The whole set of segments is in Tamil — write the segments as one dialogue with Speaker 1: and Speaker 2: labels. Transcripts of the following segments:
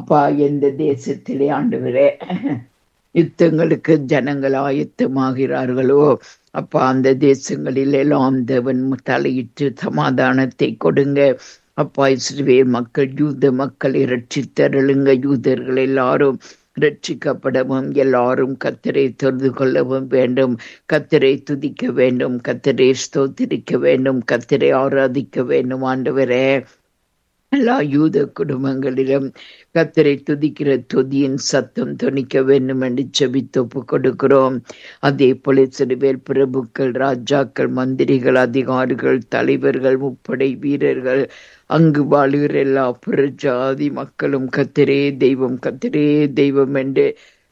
Speaker 1: அப்பா எந்த தேசத்திலே ஆண்டவரே யுத்தங்களுக்கு ஜனங்கள் ஆயத்தமாகிறார்களோ அப்பா அந்த தேசங்களில் எல்லாம் தேவன் தலையிட்டு சமாதானத்தை கொடுங்க அப்பா இஸ்ரவேல் மக்கள் யூத மக்களை ரட்சித்தருளுங்க யூதர்கள் எல்லாரும் ரட்சிக்கப்படவும் எல்லாரும் கத்தரை தொழுது கொள்ளவும் வேண்டும் கத்தரை துதிக்க வேண்டும் கத்தரை ஸ்தோத்திரிக்க வேண்டும் கத்தரை ஆராதிக்க வேண்டும் ஆண்டவரே எல்லா யூத குடும்பங்களிலும் கத்தரை துதிக்கிற துதியின் சத்தம் துணிக்க வேண்டும் என்று செபித்து ஒப்பு கொடுக்கிறோம் அதே போல சிறுபேர் பிரபுக்கள் ராஜாக்கள் மந்திரிகள் அதிகாரிகள் தலைவர்கள் முப்படை வீரர்கள் அங்கு வாழுகிற எல்லா புறஜாதி மக்களும் கத்திரே தெய்வம் கத்திரே தெய்வம் என்று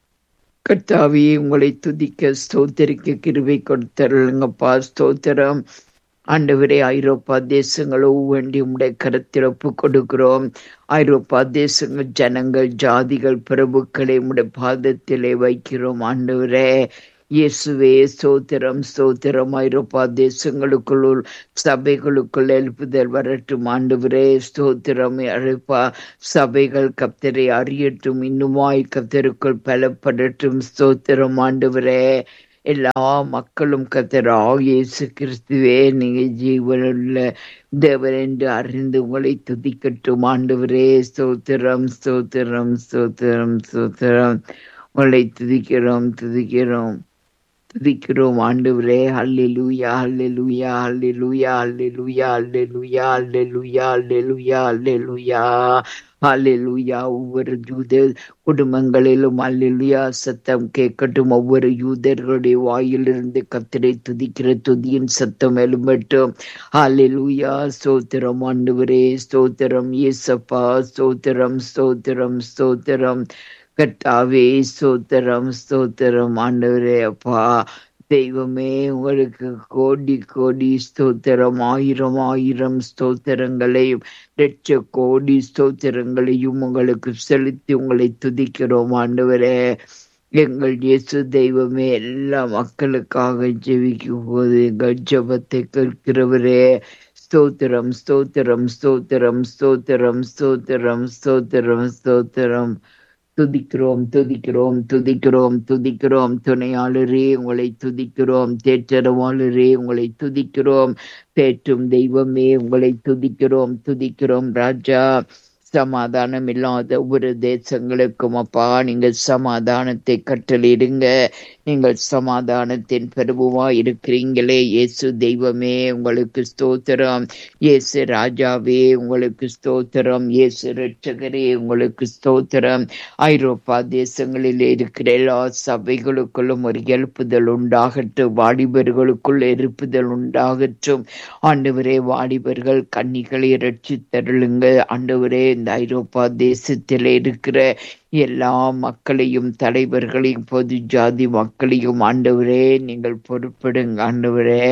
Speaker 1: கர்த்தாவே உங்களை துதிக்க ஸ்தோத்திரிக்க கிருவை கொடுத்தருளுங்கப்பா ஸ்தோத்திரம் ஆண்டவரே ஐரோப்பா தேசங்கள் ஒவ்வொன்றி உடைய கருத்தில் ஒப்பு கொடுக்கிறோம் ஐரோப்பா தேசங்கள் ஜனங்கள் ஜாதிகள் பிரபுக்களை உடைய பாதத்திலே வைக்கிறோம் ஆண்டவரே இயேசுவே ஸ்தோத்திரம் ஸ்தோத்திரம் ஐரோப்பா தேசங்களுக்குள் சபைகளுக்குள் எழுப்புதல் வரட்டும் ஆண்டவரே ஸ்தோத்திரம் அழைப்பா சபைகள் கப்தரை அறியட்டும் இன்னுமாய் கப்தருக்குள் பலப்படட்டும் ஸ்தோத்திரம் ஆண்டவரே எல்லா மக்களும் கத்தரா இயேசு கிறிஸ்துவே நீங்க ஜீவனுள்ள தேவன் என்று அறிந்து உங்களை துதிக்கட்டும் ஆண்டவரே ஸ்தோத்திரம் ஸ்தோத்திரம் ஸ்தோத்திரம் ஸ்தோத்திரம் உங்களை துதிக்கிறோம் துதிக்கிறோம் துதிக்கிறோம் ஆண்டவரே ஹல்லேலூயா ஹல்லேலூயா ஹல்லேலூயா ஹல்லேலூயா ஹல்லேலூயா ஹல்லேலூயா ஹல்லேலூயா ஹல்லேலூயா ஹalleluya ஒவ்வொரு யூத குடும்பங்களிலும் அல்லேலூயா சத்தம் கேட்கட்டும் ஒவ்வொரு யூதர்களுடைய வாயிலிருந்து கத்தரை துதிக்கிற துதியின் சத்தம் எழும்பட்டும் ஹalleluya ஸ்தோத்திரம் ஆண்டவரே ஸ்தோத்திரம் இயேசப்பா ஸ்தோத்திரம் ஸ்தோத்திரம் ஸ்தோத்திரம் கர்த்தாவே ஸ்தோத்திரம் ஸ்தோத்திரம் ஆண்டவரே அப்பா தெய்வமே உங்களுக்கு கோடி கோடி ஸ்தோத்திரம் ஆயிரம் ஆயிரம் ஸ்தோத்திரங்களையும் லட்ச கோடி ஸ்தோத்திரங்களையும் உங்களுக்கு செலுத்தி உங்களை துதிக்கிறோம் ஆண்டவரே எங்கள் இயேசு தெய்வமே எல்லா மக்களுக்காக ஜெபிக்கும் போது எங்கள் ஜபத்தை கேட்கிறவரே ஸ்தோத்திரம் ஸ்தோத்திரம் ஸ்தோத்திரம் ஸ்தோத்திரம் ஸ்தோத்திரம் ஸ்தோத்திரம் ஸ்தோத்திரம் துதிக்கிறோம் துதிக்கிறோம் துதிக்கிறோம் துதிக்கிறோம் துணையாளரே உங்களை துதிக்கிறோம் தேற்றரவாளரே உங்களை துதிக்கிறோம் தேற்றும் தெய்வமே உங்களை துதிக்கிறோம் துதிக்கிறோம் ராஜா சமாதானம் இல்லாத ஒரு தேசங்களுக்கும் அப்பா நீங்கள் சமாதானத்தை கட்டளிடுங்க நீங்கள் சமாதானத்தின் பெருவுவா இருக்கிறீங்களே இயேசு தெய்வமே உங்களுக்கு ஸ்தோத்திரம் இயேசு ராஜாவே உங்களுக்கு ஸ்தோத்திரம் இயேசு ரட்சகரே உங்களுக்கு ஸ்தோத்திரம் ஐரோப்பா தேசங்களில் இருக்கிற எல்லா சபைகளுக்குள்ளும் ஒரு எழுப்புதல் உண்டாகட்டும் வாலிபர்களுக்குள் எழுப்புதல் உண்டாகட்டும் ஆண்டவரே வாலிபர்கள் கன்னிகளை ரட்சித்தருளுங்க ஆண்டவரே இந்த ஐரோப்பா தேசத்தில் இருக்கிற எல்லா மக்களையும் தலைவர்களையும் பொது ஜாதி மக்களையும் ஆண்டவரே நீங்கள் பொறுப்பிடுங்க ஆண்டவரே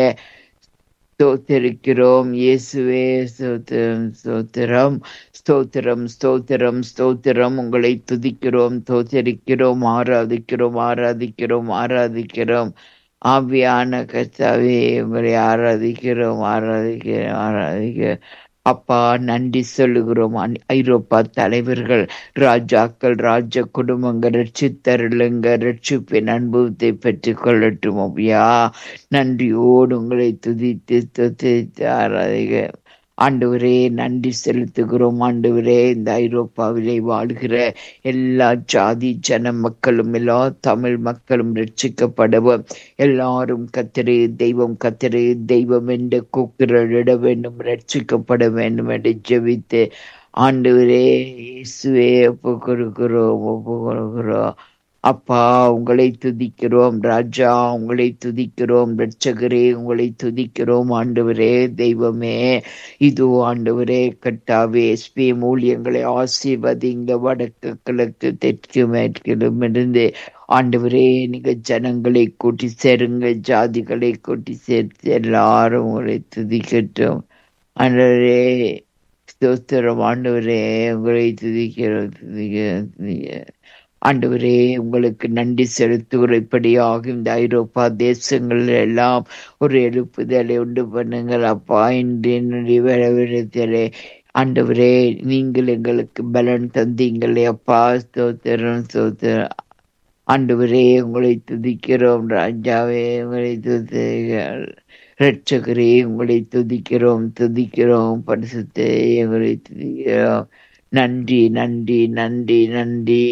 Speaker 1: ஸ்தோத்திரிக்கிறோம் இயேசுவே ஸ்தோத்திரம் ஸ்தோத்திரம் ஸ்தோத்திரம் ஸ்தோத்திரம் ஸ்தோத்திரம் உங்களை துதிக்கிறோம் ஸ்தோத்திரிக்கிறோம் ஆராதிக்கிறோம் ஆராதிக்கிறோம் ஆராதிக்கிறோம் ஆவியான கர்த்தாவே உங்களை ஆராதிக்கிறோம் ஆராதிக்கிறோம் ஆராதிக்க அப்பா நன்றி சொல்லுகிறோம் ஐரோப்பா தலைவர்கள் ராஜாக்கள் ராஜ குடும்பங்கள் ரட்சித்தருளுங்க ரட்சிப்பின் அனுபவத்தை பெற்றுக் கொள்ளட்டும் ஐயா நன்றியோடு உங்களை துதித்து துதித்து ஆராதிக ஆண்டவரே நன்றி செலுத்துகிறோம் ஆண்டவரே இந்த ஐரோப்பாவிலே வாழ்கிற எல்லா ஜாதி ஜன மக்களும் எல்லா தமிழ் மக்களும் ரட்சிக்கப்படவும் எல்லாரும் கத்திரே தெய்வம் கத்திரே தெய்வம் என்று கூக்குரலிட வேண்டும் ரட்சிக்கப்பட வேண்டும் என்று ஜெபித்து ஆண்டவரே இயேசுவே ஒப்பு கொடுக்கிறோம் ஒப்பு கொடுக்கிறோம் அப்பா உங்களை துதிக்கிறோம் ராஜா உங்களை துதிக்கிறோம் ரட்சகரே உங்களை துதிக்கிறோம் ஆண்டவரே தெய்வமே இது ஆண்டவரே கட்டாவே எஸ்பி மூலியங்களை ஆசீர்வதிங்க வடக்கு கிழக்கு தெற்கு மேற்கிலும் இருந்து ஆண்டவரே நீங்க ஜனங்களை கூட்டி சேருங்க ஜாதிகளை கூட்டி சேர்த்து எல்லாரும் உங்களை துதிக்கட்டும் ஆண்டவரே ஸ்தோத்திரம் ஆண்டவரே உங்களை துதிக்கிறோம் துதிக்க துதிக்க ஆண்டவரே உங்களுக்கு நன்றி செலுத்துகிறபடியாக இந்த ஐரோப்பா தேசங்கள் எல்லாம் ஒரு எழுப்புதலை உண்டு பண்ணுங்கள் அப்பா இன்று என்னுடைய வரவிடத்திலே ஆண்டவரே நீங்கள் எங்களுக்கு பலன் தந்தீங்களே அப்பா ஸ்தோத்திரம் ஸ்தோத்திரம் ஆண்டவரே உங்களை துதிக்கிறோம் ராஜாவே உங்களை துதி ரட்சகரே உங்களை துதிக்கிறோம் துதிக்கிறோம் பரிசுத்தே உங்களை துதிக்கிறோம் நன்றி நன்றி நன்றி நன்றி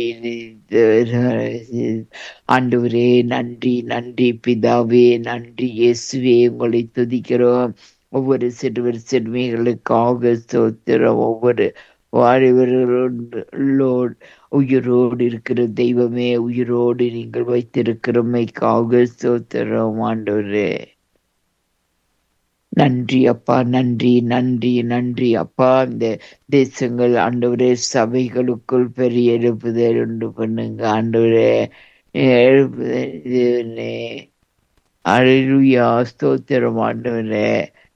Speaker 1: ஆண்டவரே நன்றி நன்றி பிதாவே நன்றி இயேசுவே உங்களை துதிக்கிறோம் ஒவ்வொரு சிறுவர் சிறுமிகளுக்காக ஸ்தோத்திரம் ஒவ்வொரு வாழ்வர்களோடு உயிரோடு இருக்கிற தெய்வமே உயிரோடு நீங்கள் வைத்திருக்கிறமைக்காக ஸ்தோத்திரம் ஆண்டவரே நன்றி அப்பா நன்றி நன்றி நன்றி அப்பா இந்த தேசங்கள் ஆண்டவரே சபைகளுக்குள் பெரிய எழுப்புதல் உண்டு பண்ணுங்க ஆண்டவரே எழுப்புதே அழுயா ஸ்தோத்திரம் ஆண்டவரே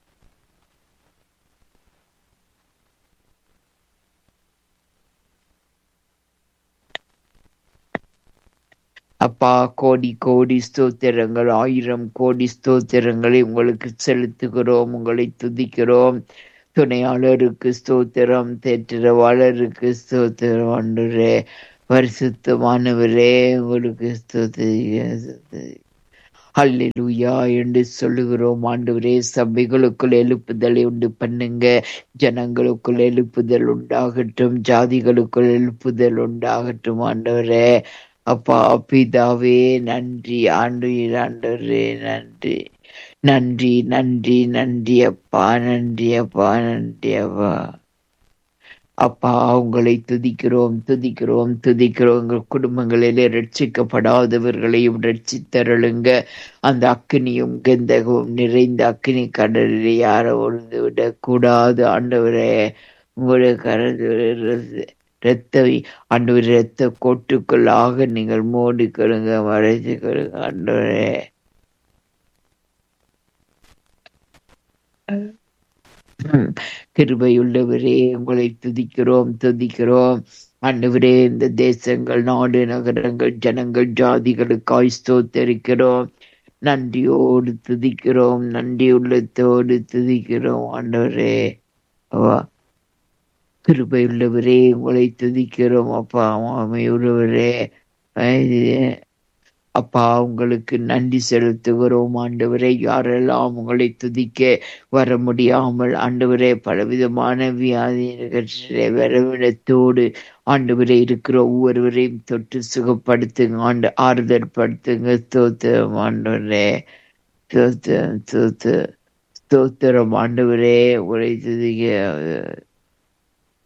Speaker 1: அப்பா கோடி கோடி ஸ்தோத்திரங்கள் ஆயிரம் கோடி ஸ்தோத்திரங்களை உங்களுக்கு செலுத்துகிறோம் உங்களை துதிக்கிறோம் துணையாளருக்கு ஸ்தோத்திரம் தேற்றவாளருக்கு ஸ்தோத்திரம் ஆண்டுரே பரிசுத்தமானவரே உங்களுக்கு ஸ்தோத்திரி ஹல்லேலூயா என்று சொல்லுகிறோம் ஆண்டவரே சபைகளுக்குள் எழுப்புதலை உண்டு பண்ணுங்க ஜனங்களுக்குள் எழுப்புதல் உண்டாகட்டும் ஜாதிகளுக்குள் எழுப்புதல் உண்டாகட்டும் ஆண்டவரே அப்பா பிதாவே நன்றி ஆண்டு ஆண்டவரே நன்றி நன்றி நன்றி நன்றி அப்பா நன்றி அப்பா நன்றி அப்பா அப்பா உங்களை துதிக்கிறோம் துதிக்கிறோம் துதிக்கிறோம் உங்கள் குடும்பங்களிலே ரட்சிக்கப்படாதவர்களையும் ரட்சித்தருளுங்க அந்த அக்னியும் கந்தகமும் நிறைந்த அக்னி கடலில் யாரை ஒழுந்து விடக்கூடாது ஆண்டவரே உங்களுடைய கரது ரத்த ஆண்டவர் ரத்த கோட்டுக்குள்ளாக நீங்கள் மூடிக்கொள்ளுங்க மறைச்சுக்கொள்ளுங்க ஆண்டவரே கிருபையுள்ளவரே உங்களை துதிக்கிறோம் துதிக்கிறோம் ஆண்டவரே இந்த தேசங்கள் நாடு நகரங்கள் ஜனங்கள் ஜாதிகளுக்காய் ஸ்தோத்தரிக்கிறோம் நன்றியோடு துதிக்கிறோம் நன்றி உள்ளத்தோடு துதிக்கிறோம் ஆண்டவரே அவா கிருபையுள்ளவரே உங்களை துதிக்கிறோம் அப்பா மாமையுள்ளவரே அப்பா உங்களுக்கு நன்றி செலுத்துகிறோம் ஆண்டவரே யாரெல்லாம் உங்களை துதிக்க வர முடியாமல் ஆண்டவரே பலவிதமான வியாதி நிகழ்ச்சியிலே வரவிடத்தோடு ஆண்டவரே இருக்கிற ஒவ்வொருவரையும் தொட்டு சுகப்படுத்துங்க ஆண்டு ஆறுதல் படுத்துங்க ஸ்தோத்திரம் ஆண்டவரே ஸ்தோத்திரம் ஸ்தோத்திரம் ஸ்தோத்திரம் ஆண்டவரே உங்களை துதிக்க